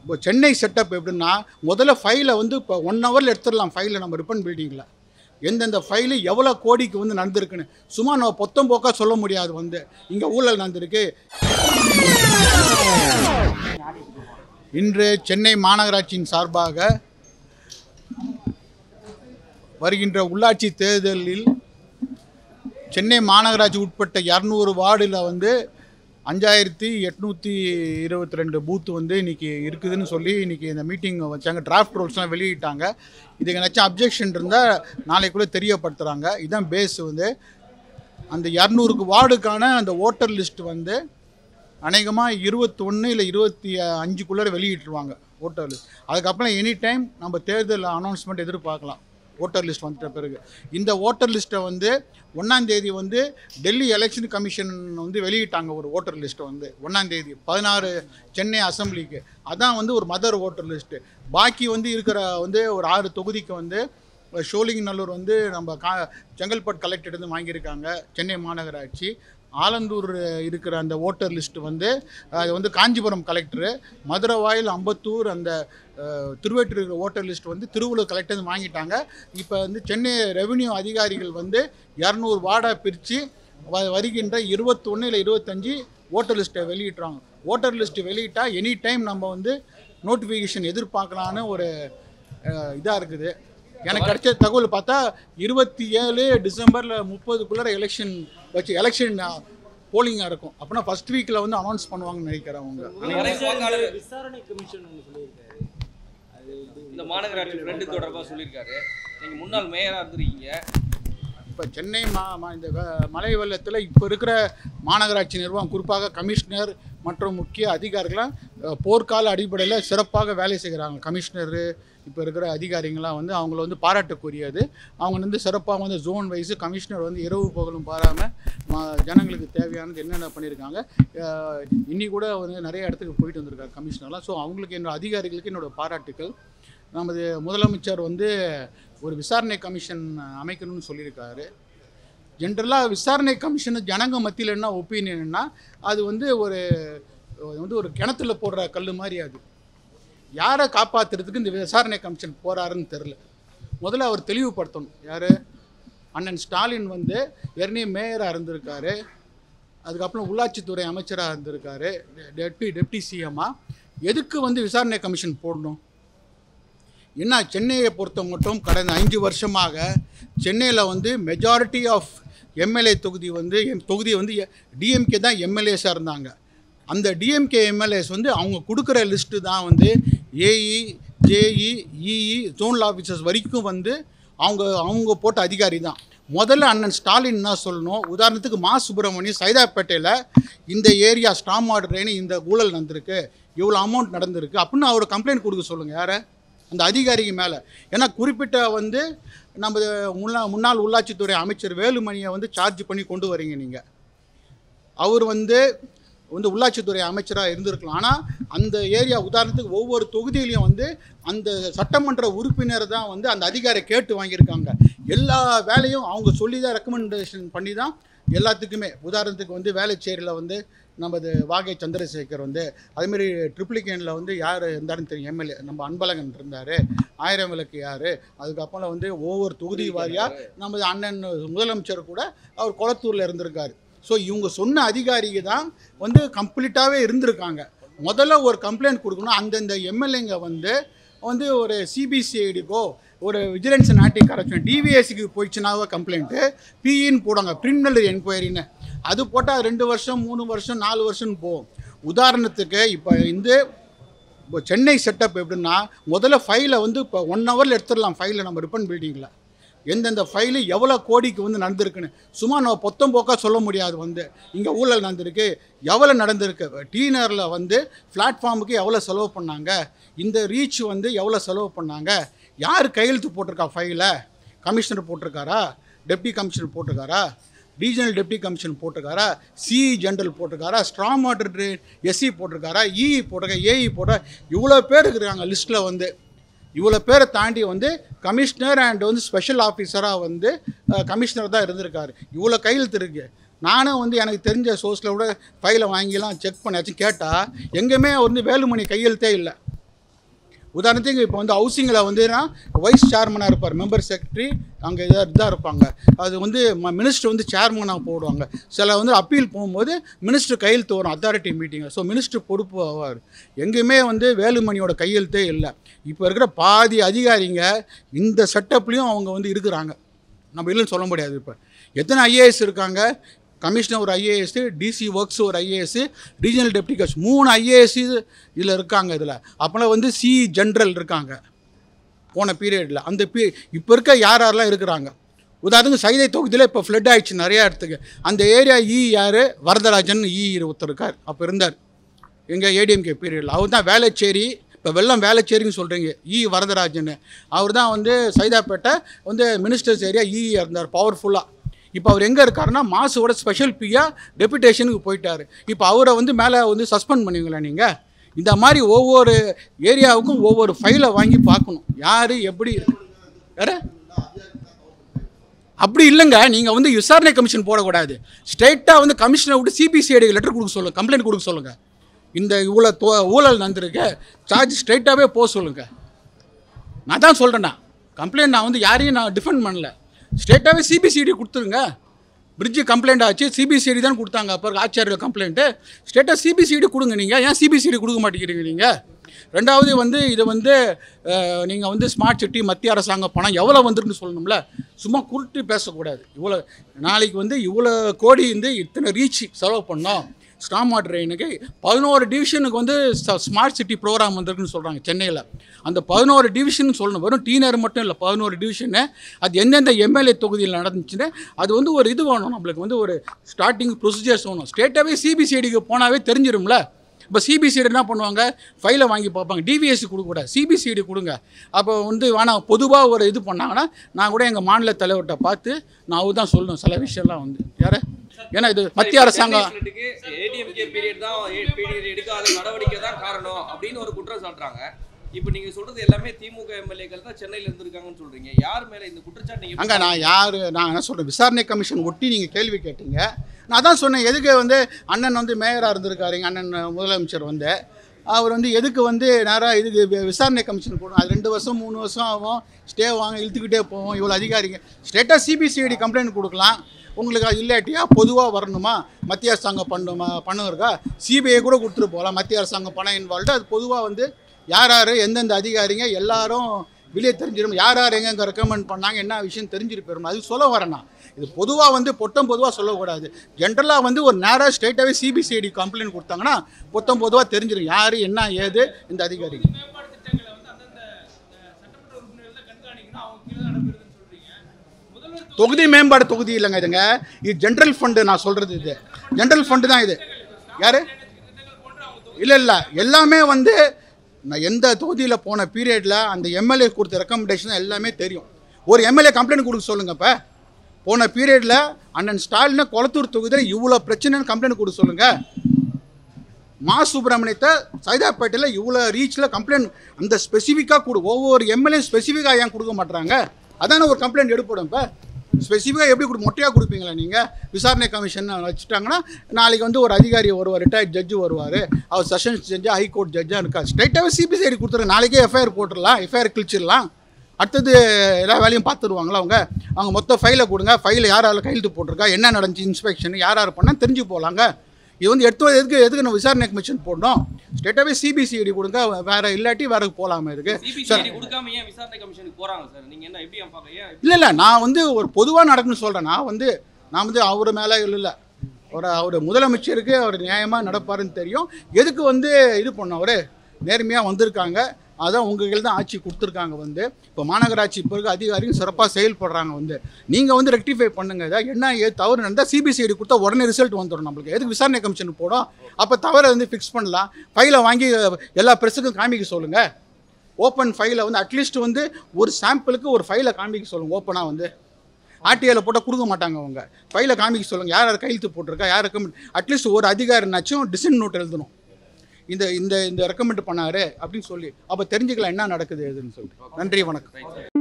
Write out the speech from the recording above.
இப்போ சென்னை செட்டப் எப்படின்னா முதல்ல ஃபைலை வந்து இப்போ ஒன் ஹவரில் எடுத்துடலாம் ஃபைலை நம்ம ரிப்பன் பில்டிங்கில் எந்தெந்த ஃபைலு எவ்வளோ கோடிக்கு வந்து நடந்திருக்குன்னு சும்மா நம்ம பொத்தம் போக்கா சொல்ல முடியாது வந்து இங்கே ஊழல் நடந்திருக்கு இன்று சென்னை மாநகராட்சியின் சார்பாக வருகின்ற உள்ளாட்சி தேர்தலில் சென்னை மாநகராட்சி உட்பட்ட இரநூறு வார்டில் வந்து அஞ்சாயிரத்தி எட்நூற்றி இருபத்தி ரெண்டு பூத்து வந்து இன்றைக்கி இருக்குதுன்னு சொல்லி இன்றைக்கி இந்த மீட்டிங் வச்சாங்க டிராஃப்ட் ரூல்ஸ்லாம் வெளியிட்டாங்க இதுக்கு ஏதாச்சும் அப்ஜெக்ஷன் இருந்தால் நாளைக்குள்ளே தெரியப்படுத்துகிறாங்க இதுதான் பேஸ் வந்து அந்த இரநூறுக்கு வார்டுக்கான அந்த ஓட்டர் லிஸ்ட் வந்து அநேகமாக இருபத்தொன்று இல்லை இருபத்தி அஞ்சுக்குள்ளே வெளியிட்டுருவாங்க ஓட்டர் லிஸ்ட் அதுக்கப்புறம் எனி டைம் நம்ம தேர்தல் அனௌன்ஸ்மெண்ட் எதிர்பார்க்கலாம் ஓட்டர் லிஸ்ட் வந்துட்ட பிறகு இந்த ஓட்டர் லிஸ்ட்டை வந்து ஒன்றாந்தேதி வந்து டெல்லி எலெக்ஷன் கமிஷன் வந்து வெளியிட்டாங்க ஒரு ஓட்டர் லிஸ்ட்டை வந்து ஒன்றாந்தேதி பதினாறு சென்னை அசெம்பிளிக்கு அதான் வந்து ஒரு மதர் ஓட்டர் லிஸ்ட்டு பாக்கி வந்து இருக்கிற வந்து ஒரு ஆறு தொகுதிக்கு வந்து ஷோலிங்கநல்லூர் வந்து நம்ம கா செங்கல்பட்டு கலெக்டர்லேருந்து வாங்கியிருக்காங்க சென்னை மாநகராட்சி ஆலந்தூர் இருக்கிற அந்த ஓட்டர் லிஸ்ட் வந்து அது வந்து காஞ்சிபுரம் கலெக்டரு மதுரவாயில் அம்பத்தூர் அந்த அஹ், திருவேற்றூர் இருக்கிற ஓட்டர் லிஸ்ட் வந்து திருவள்ளூர் கலெக்டர் வாங்கிட்டாங்க இப்போ வந்து சென்னை ரெவென்யூ அதிகாரிகள் வந்து இரநூறு வார்டாக பிரித்து வ வருகின்ற இருபத்தொன்று இல்லை இருபத்தஞ்சி ஓட்டர் லிஸ்ட்டை வெளியிட்றாங்க ஓட்டர் லிஸ்ட் வெளியிட்டால் எனி டைம் நம்ம வந்து நோட்டிஃபிகேஷன் எதிர்பார்க்கலான்னு ஒரு இதாக இருக்குது எனக்கு கிடைச்ச தகவல் பார்த்தா இருபத்தி ஏழு டிசம்பரில் முப்பதுக்குள்ளே எலெக்ஷன் வச்சு எலெக்ஷன் போலிங்காக இருக்கும் அப்படின்னா ஃபர்ஸ்ட் வீக்கில் வந்து அனௌன்ஸ் பண்ணுவாங்கன்னு நினைக்கிறேன் அவங்க வரை வாக்காளர் விசாரணை கமிஷன் ஒன்று சொல்லியிருக்காரு அது இது- இந்த மாநகராட்சி ஃப்ரெண்டு தொடர்பாக சொல்லியிருக்காரு நீங்கள் முன்னாள் மேயராக இருந்திருக்கீங்க இப்போ சென்னை மா மா- இந்த வெ- மழை வெள்ளத்தில் இப்போ இருக்கிற மாநகராட்சி நிர்வாகம் குறிப்பாக கமிஷனர் மற்றும் முக்கிய அதிகாரிகளாம் அஹ், போர்க்கால அடிப்படையில் சிறப்பாக வேலை செய்கிறாங்க கமிஷனரு இப்போ இருக்கிற அதிகாரிங்களாம் வந்து அவங்கள வந்து பாராட்டுக்குரியது அவங்க வந்து சிறப்பாக வந்து ஜோன் வைஸு கமிஷனர் வந்து இரவு பகலும் பாராமல் ஜனங்களுக்கு தேவையானது என்னென்ன பண்ணியிருக்காங்க அஹ், இன்னி கூட வந்து நிறைய இடத்துக்கு போயிட்டு வந்திருக்காங்க கமிஷனர்லாம் ஸோ அவங்களுக்கு என்னோட அதிகாரிகளுக்கு என்னோட பாராட்டுக்கள் நமது முதலமைச்சர் வந்து ஒரு விசாரணை கமிஷன் அமைக்கணும்னு சொல்லியிருக்காரு ஜென்ரலாக விசாரணை கமிஷன் ஜனங்க மத்தியில் என்ன ஒப்பீனியன்னா அது வந்து ஒரு அது வந்து ஒரு கிணத்துல போடுற கல் மாதிரி அது யாரை காப்பாற்றுறதுக்கு இந்த விசாரணை கமிஷன் போகிறாருன்னு தெரில முதல்ல அவர் தெளிவுபடுத்தணும் யார் அண்ணன் ஸ்டாலின் வந்து ஏற்கனவே மேயராக இருந்திருக்காரு அதுக்கப்புறம் உள்ளாட்சித்துறை அமைச்சராக இருந்திருக்காரு டெப்டி டெப்டி சிஎம்மா எதுக்கு வந்து விசாரணை கமிஷன் போடணும் என்ன சென்னையை பொறுத்த மட்டும் கடந்த அஞ்சு வருஷமாக சென்னையில் வந்து மெஜாரிட்டி ஆஃப் எம்எல்ஏ தொகுதி வந்து எம் தொகுதி வந்து டிஎம்கே தான் எம்எல்ஏஸாக இருந்தாங்க அந்த டிஎம்கே எம்எல்ஏஸ் வந்து அவங்க கொடுக்குற லிஸ்ட்டு தான் வந்து AE JE EE zonal officers வரைக்கும் வந்து அவங்க அவங்க போட்ட அதிகாரி தான் முதல்ல அண்ணன் ஸ்டாலின் என்ன சொல்லணும் உதாரணத்துக்கு மா சுப்பிரமணியம் சைதாப்பேட்டையில் இந்த ஏரியா ஸ்டாம் ஆர்டர் இந்த ஊழல் நடந்திருக்கு இவ்வளோ அமௌண்ட் நடந்திருக்கு அப்படின்னு அவர் கம்ப்ளைண்ட் கொடுக்க சொல்லுங்கள் யாரை அந்த அதிகாரிக்கு மேலே ஏன்னா குறிப்பிட்ட வந்து நம்ம முன்னா முன்னாள் உள்ளாட்சித்துறை அமைச்சர் வேலுமணியை வந்து சார்ஜ் பண்ணி கொண்டு வரீங்க நீங்கள் அவர் வந்து வந்து உள்ளாட்சித்துறை அமைச்சராக இருந்திருக்கலாம் ஆனால் அந்த ஏரியா உதாரணத்துக்கு ஒவ்வொரு தொகுதியிலையும் வந்து அந்த சட்டமன்ற உறுப்பினர் தான் வந்து அந்த அதிகாரை கேட்டு வாங்கியிருக்காங்க எல்லா வேலையும் அவங்க சொல்லி தான் ரெக்கமெண்டேஷன் பண்ணி தான் எல்லாத்துக்குமே உதாரணத்துக்கு வந்து வேலைச்சேரியில் வந்து நமது வாகை சந்திரசேகர் வந்து அதேமாரி ட்ரிப்ளிகேனில் வந்து யார் இருந்தாருன்னு தெரியும் எம்எல்ஏ நம்ம அன்பழகன் இருந்தார் ஆயிரம் விளக்கு யார் அதுக்கப்புறம் வந்து ஒவ்வொரு தொகுதி வாரியாக நமது அண்ணன் முதலமைச்சர் கூட அவர் குளத்தூரில் இருந்திருக்காரு ஸோ இவங்க சொன்ன அதிகாரிங்க தான் வந்து கம்ப்ளீட்டாகவே இருந்திருக்காங்க முதல்ல ஒரு கம்ப்ளைண்ட் கொடுக்கணும் அந்தந்த எம்எல்ஏங்க வந்து வந்து ஒரு சிபிசிஐடிக்கோ ஒரு விஜிலன்ஸ் அண்ட் ஆன்டி கரப்ஷன் டிவிஎஸ்சிக்கு போயிடுச்சுனாவே கம்ப்ளைண்ட்டு பிஇன்னு போடுவாங்க பிரிமினல் என்கொயரின்னு அது போட்டால் ரெண்டு வருஷம் மூணு வருஷம் நாலு வருஷம்னு போகும் உதாரணத்துக்கு இப்போ இந்த இப்போ சென்னை செட்டப் எப்படின்னா முதல்ல ஃபைலை வந்து இப்போ ஒன் ஹவரில் எடுத்துடலாம் ஃபைலை நம்ம ரிப்பன் பில்டிங்கில் எந்தெந்த ஃபைலு எவ்வளோ கோடிக்கு வந்து நடந்திருக்குன்னு சும்மா நம்ம பொத்தம் போக்கா சொல்ல முடியாது வந்து இங்கே ஊழல் நடந்திருக்கு எவ்வளோ நடந்திருக்கு டீனரில் வந்து பிளாட்ஃபார்முக்கு எவ்வளோ செலவு பண்ணாங்க இந்த ரீச் வந்து எவ்வளோ செலவு பண்ணாங்க யார் கையெழுத்து போட்டிருக்கா ஃபைலை கமிஷனர் போட்டிருக்காரா டெப்டி கமிஷனர் போட்டிருக்காரா ரீஜனல் டெப்டி கமிஷன் போட்டிருக்காரா சிஇ ஜென்ரல் போட்டிருக்காரா ஸ்ட்ராங் வாட்டர் ட்ரெயின் எஸ்சி போட்டிருக்காரா இஇ போட்டிருக்கா ஏஇ போட்ட இவ்வளோ பேர் இருக்கிறாங்க லிஸ்ட்டில் வந்து இவ்வளோ பேரை தாண்டி வந்து கமிஷனர் அண்ட் வந்து ஸ்பெஷல் ஆஃபீஸராக வந்து கமிஷனர் தான் இருந்திருக்காரு இவ்வளோ கையெழுத்து இருக்கு நானும் வந்து எனக்கு தெரிஞ்ச சோர்ஸில் கூட ஃபைலை வாங்கிலாம் செக் பண்ணியாச்சும் கேட்டால் எங்கேயுமே வந்து வேலுமணி கையெழுத்தே இல்லை உதாரணத்துக்கு இப்போ வந்து ஹவுசிங்கில் வந்துன்னா வைஸ் சேர்மனாக இருப்பார் மெம்பர் செக்ரட்டரி அங்கே இதாக இதாக இருப்பாங்க அது வந்து மினிஸ்டர் வந்து சேர்மனாக போடுவாங்க சில வந்து அப்பீல் போகும்போது மினிஸ்டர் கையெழுத்து வரும் அத்தாரிட்டி மீட்டிங் ஸோ மினிஸ்டர் பொறுப்பு ஆவார் எங்கேயுமே வந்து வேலுமணியோட கையெழுத்தே இல்லை இப்போ இருக்கிற பாதி அதிகாரிங்க இந்த செட்டப்லேயும் அவங்க வந்து இருக்கிறாங்க நம்ம இல்லைன்னு சொல்ல முடியாது இப்போ எத்தனை ஐஏஎஸ் இருக்காங்க கமிஷனர் ஒரு ஐஏஎஸ் டிசி ஒர்க்ஸ் ஒரு ஐஏஎஸ் ரீஜனல் டெப்டி கட்ச் மூணு ஐஏஎஸ் இதில் இருக்காங்க இதில் அப்போலாம் வந்து சி ஜென்ரல் இருக்காங்க போன பீரியடில் அந்த பீ இப்போ இருக்க யார் யாரெல்லாம் இருக்கிறாங்க உதாரணத்துக்கு சைதை தொகுதியில் இப்போ ஃப்ளட் ஆயிடுச்சு நிறையா இடத்துக்கு அந்த ஏரியா இ யார் வரதராஜன் இ ஒருத்தர் இருக்கார் அப்போ இருந்தார் எங்கள் ஏடிஎம்கே பீரியடில் அவர் தான் வேளச்சேரி இப்போ வெள்ளம் வேளச்சேரின்னு சொல்கிறீங்க இ வரதராஜன் அவர் தான் வந்து சைதாப்பேட்டை வந்து மினிஸ்டர்ஸ் ஏரியா இ இருந்தார் பவர்ஃபுல்லாக இப்போ அவர் எங்கே இருக்காருன்னா மாசுவோட ஸ்பெஷல் பியா டெபுடேஷனுக்கு போயிட்டார் இப்போ அவரை வந்து மேலே வந்து சஸ்பெண்ட் பண்ணுவீங்களா நீங்கள் இந்த மாதிரி ஒவ்வொரு ஏரியாவுக்கும் ஒவ்வொரு ஃபைலை வாங்கி பார்க்கணும் யார் எப்படி வேற அப்படி இல்லைங்க நீங்கள் வந்து விசாரணை கமிஷன் போடக்கூடாது ஸ்ட்ரெயிட்டாக வந்து கமிஷனை விட்டு சிபிசிஐடி லெட்டர் கொடுக்க சொல்லுங்கள் கம்ப்ளைண்ட் கொடுக்க சொல்லுங்கள் இந்த இவ்வளோ தோ ஊழல் நடந்திருக்கு சார்ஜ் ஸ்ட்ரைட்டாகவே போக சொல்லுங்கள் நான் தான் சொல்கிறேண்ணா கம்ப்ளைண்ட் நான் வந்து யாரையும் நான் டிஃபெண்ட் பண்ணல ஸ்ட்ரெயிட்டாகவே சிபிசிஐடி கொடுத்துருங்க பிரிட்ஜு கம்ப்ளைண்ட் ஆச்சு சிபிசிஐடி தான் கொடுத்தாங்க அப்போ ஆச்சாரிய கம்ப்ளைண்ட்டு ஸ்ட்ரெயிட்டாக சிபிசிஐடி கொடுங்க நீங்கள் ஏன் சிபிசிஐடி கொடுக்க மாட்டேங்கிறீங்க நீங்கள் ரெண்டாவது வந்து இது வந்து நீங்கள் வந்து ஸ்மார்ட் சிட்டி மத்திய அரசாங்க பணம் எவ்வளோ வந்திருக்குன்னு சொல்லணும்ல சும்மா குருட்டு பேசக்கூடாது இவ்வளோ நாளைக்கு வந்து இவ்வளோ கோடி வந்து இத்தனை ரீச் செலவு பண்ணோம் ஸ்டாம் வாட்டர் ட்ரெயினுக்கு பதினோரு டிவிஷனுக்கு வந்து ஸ்மார்ட் சிட்டி ப்ரோக்ராம் வந்திருக்குன்னு சொல்கிறாங்க சென்னையில் அந்த பதினோரு டிவிஷன் சொல்லணும் வெறும் டீனர் மட்டும் இல்லை பதினோரு டிவிஷனு அது எந்தெந்த எம்எல்ஏ தொகுதியில் நடந்துச்சுன்னு அது வந்து ஒரு இது வேணும் நம்மளுக்கு வந்து ஒரு ஸ்டார்டிங் ப்ரொசீஜர்ஸ் வேணும் ஸ்டேட்டாகவே சிபிசிஐடிக்கு போனாவே தெரிஞ்சிரும்ல இப்போ சிபிசிஐடி என்ன பண்ணுவாங்க ஃபைலை வாங்கி பார்ப்பாங்க டிவிஎஸ்சி கொடுக்கக்கூடாது சிபிசிஐடி கொடுங்க அப்போ வந்து வேணாம் பொதுவாக ஒரு இது பண்ணாங்கன்னா நான் கூட எங்கள் மாநில தலைவர்கிட்ட பார்த்து நான் அவர் தான் சொல்லணும் சில விஷயம்லாம் வந்து யார் ஏன்னா இது மத்திய அரசாங்கம் ஏடிஎம்கே பீரியட் தான் பீரியட் எடுக்காத நடவடிக்கை தான் காரணம் அப்படின்னு ஒரு குற்றம் சாட்டுறாங்க இப்போ நீங்க சொல்றது எல்லாமே திமுக எம்எல்ஏக்கள் தான் சென்னையில இருந்திருக்காங்கன்னு சொல்றீங்க யார் மேல இந்த குற்றச்சாட்டு நீங்க அங்கே நான் யார் நான் என்ன சொல்கிறேன் விசாரணை கமிஷன் ஒட்டி நீங்கள் கேள்வி கேட்டீங்க நான் தான் சொன்னேன் எதுக்கு வந்து அண்ணன் வந்து மேயராக இருந்திருக்காருங்க அண்ணன் முதலமைச்சர் வந்து அவர் வந்து எதுக்கு வந்து நேராக இதுக்கு வி- விசாரணை கமிஷன் போடும் அது ரெண்டு வருஷம் மூணு வருஷம் ஆகும் ஸ்டே வாங்க இழுத்துக்கிட்டே போவோம் இவ்வளோ அதிகாரிங்க ஸ்ட்ரெயிட்டாக சிபிசிஐடி கம்ப்ளைண்ட் கொடுக்கலாம் உங்களுக்கு அது இல்லாட்டியா பொதுவாக வரணுமா மத்திய அரசாங்கம் பண்ணுமா பணம் இருக்கா சிபிஐ கூட கொடுத்துட்டு போகலாம் மத்திய அரசாங்கம் பணம் இன்வால்வ்டு அது பொதுவாக வந்து யார் யார் எந்தெந்த அதிகாரிங்க எல்லாரும் வெளியே தெரிஞ்சிடும் யார் யார் எங்கெங்க ரெக்கமெண்ட் பண்ணாங்க என்ன விஷயம் தெரிஞ்சிட்டு போயிடும் அது சொல்ல வரேன் இது பொதுவாக வந்து பொத்தம் பொதுவாக சொல்லக்கூடாது ஜென்ரலாக வந்து ஒரு நேராக ஸ்ட்ரைட்டாகவே சிபிசிஐடி கம்ப்ளைண்ட் கொடுத்தாங்கன்னா பொத்தம் பொதுவாக தெரிஞ்சிடும் யார் என்ன ஏது இந்த அதிகாரி மேம்பாட்டு திட்டங்களை வந்து அந்தந்த அஹ், சட்டமன்ற உறுப்பினர்கள் தான் கண்காணிக்கணும் அவங்க கீழே தான் நடக்குதுன்னு சொல்றீங்க முதல்வர் தொகுதி மேம்பாடு தொகுதி இல்லைங்க இதுங்க இது ஜென்ரல் ஃபண்டு நான் சொல்கிறது இது ஜென்ரல் ஃபண்டு தான் இது யார் இல்லை இல்லை எல்லாமே வந்து நான் எந்த தொகுதியில் போன பீரியடில் அந்த எம்எல்ஏ கொடுத்த ரெக்கமெண்டேஷன் எல்லாமே தெரியும் ஒரு எம்எல்ஏ கம்ப்ளைண்ட் கொடுக்க சொல்லுங்க இப்போ போன பீரியடில் அண்ணன் ஸ்டாலினை கொளத்தூர் தொகுதியில் இவ்வளோ பிரச்சனைன்னு கம்ப்ளைண்ட் கொடுக்க சொல்லுங்கள் மா சுப்பிரமணியத்தை சைதாப்பேட்டையில் இவ்வளோ ரீச்சில் கம்ப்ளைண்ட் அந்த ஸ்பெசிஃபிக்காக கொடு ஒவ்வொரு எம்எல்ஏ ஸ்பெசிஃபிக்காக ஏன் கொடுக்க மாட்றாங்க அதானே ஒரு கம்ப்ளைண்ட் எடுப்படும் இப்போ ஸ்பெசிஃபிக்காக எப்படி கொடு மொட்டையாக கொடுப்பீங்களா நீங்கள் விசாரணை கமிஷன் வச்சுட்டாங்கன்னா நாளைக்கு வந்து ஒரு அதிகாரி வருவார் ரிட்டையர்ட் ஜட்ஜு வருவார் அவர் செஷன்ஸ் ஜட்ஜா ஹைகோர்ட் ஜட்ஜாக இருக்கார் ஸ்ட்ரைட்டாகவே சிபிசிஐடி கொடுத்துருங்க நாளைக்கே எஃப்ஐஆர் போட்டுடலாம் எஃப்ஐஆர் கிழிச்சிடலாம் அடுத்தது எல்லா வேலையும் பார்த்துருவாங்களா அவங்க அவங்க மொத்த ஃபைலை கொடுங்க ஃபைலை யார் யார் கையெழுத்து போட்டிருக்கா என்ன நடந்துச்சு இன்ஸ்பெக்ஷன் யார் யார் பண்ணால் தெரிஞ்சு போகலாங்க இது வந்து எடுத்து வந்து எதுக்கு எதுக்கு நம்ம விசாரணை கமிஷன் போடணும் ஸ்ட்ரெயிட்டாகவே சிபிசிஐடி கொடுங்க வேறு இல்லாட்டி வேறு போகலாமா இதுக்கு சிபிசிஐடி கொடுக்காம ஏன் விசாரணை கமிஷனுக்கு போறாங்க சார் நீங்க என்ன எப்படி பார்க்க ஏன் இல்லை இல்லை நான் வந்து ஒரு பொதுவாக நடக்குன்னு சொல்கிறேன் நான் வந்து நான் வந்து அவர் மேலே இல்லை ஒரு அவர் முதலமைச்சருக்கு அவர் நியாயமாக நடப்பாருன்னு தெரியும் எதுக்கு வந்து இது பண்ண அவர் நேர்மையாக வந்திருக்காங்க அதான் உங்கள் கையில் தான் ஆட்சி கொடுத்துருக்காங்க வந்து இப்போ மாநகராட்சி இப்போ இருக்க அதிகாரிகள் சிறப்பாக செயல்படுறாங்க வந்து நீங்கள் வந்து ரெக்டிஃபை பண்ணுங்க இதை என்ன ஏது தவறு நடந்தால் சிபிசிஐடி கொடுத்தா உடனே ரிசல்ட் வந்துடும் நம்மளுக்கு எதுக்கு விசாரணை கமிஷனுக்கு போடும் அப்போ தவறை வந்து ஃபிக்ஸ் பண்ணலாம் ஃபைலை வாங்கி எல்லா பிரஸுக்கும் காமிக்க சொல்லுங்கள் ஓப்பன் ஃபைலை வந்து அட்லீஸ்ட் வந்து ஒரு சாம்பிளுக்கு ஒரு ஃபைலை காமிக்க சொல்லுங்கள் ஓப்பனாக வந்து ஆர்டிஐயில் போட்டால் கொடுக்க மாட்டாங்க அவங்க ஃபைலை காமிக்க சொல்லுங்கள் யார் யார் கையெழுத்து போட்டிருக்கா யார் ரெக்கமெண்ட் அட்லீஸ்ட் ஒரு அதிகாரினாச்சும் டிசிஷன் நோட் எழுதணும் இந்த இந்த இந்த ரெக்கமெண்ட் பண்ணாரு அப்படின்னு சொல்லி அப்போ தெரிஞ்சுக்கலாம் என்ன நடக்குது எதுன்னு சொல்லி நன்றி வணக்கம்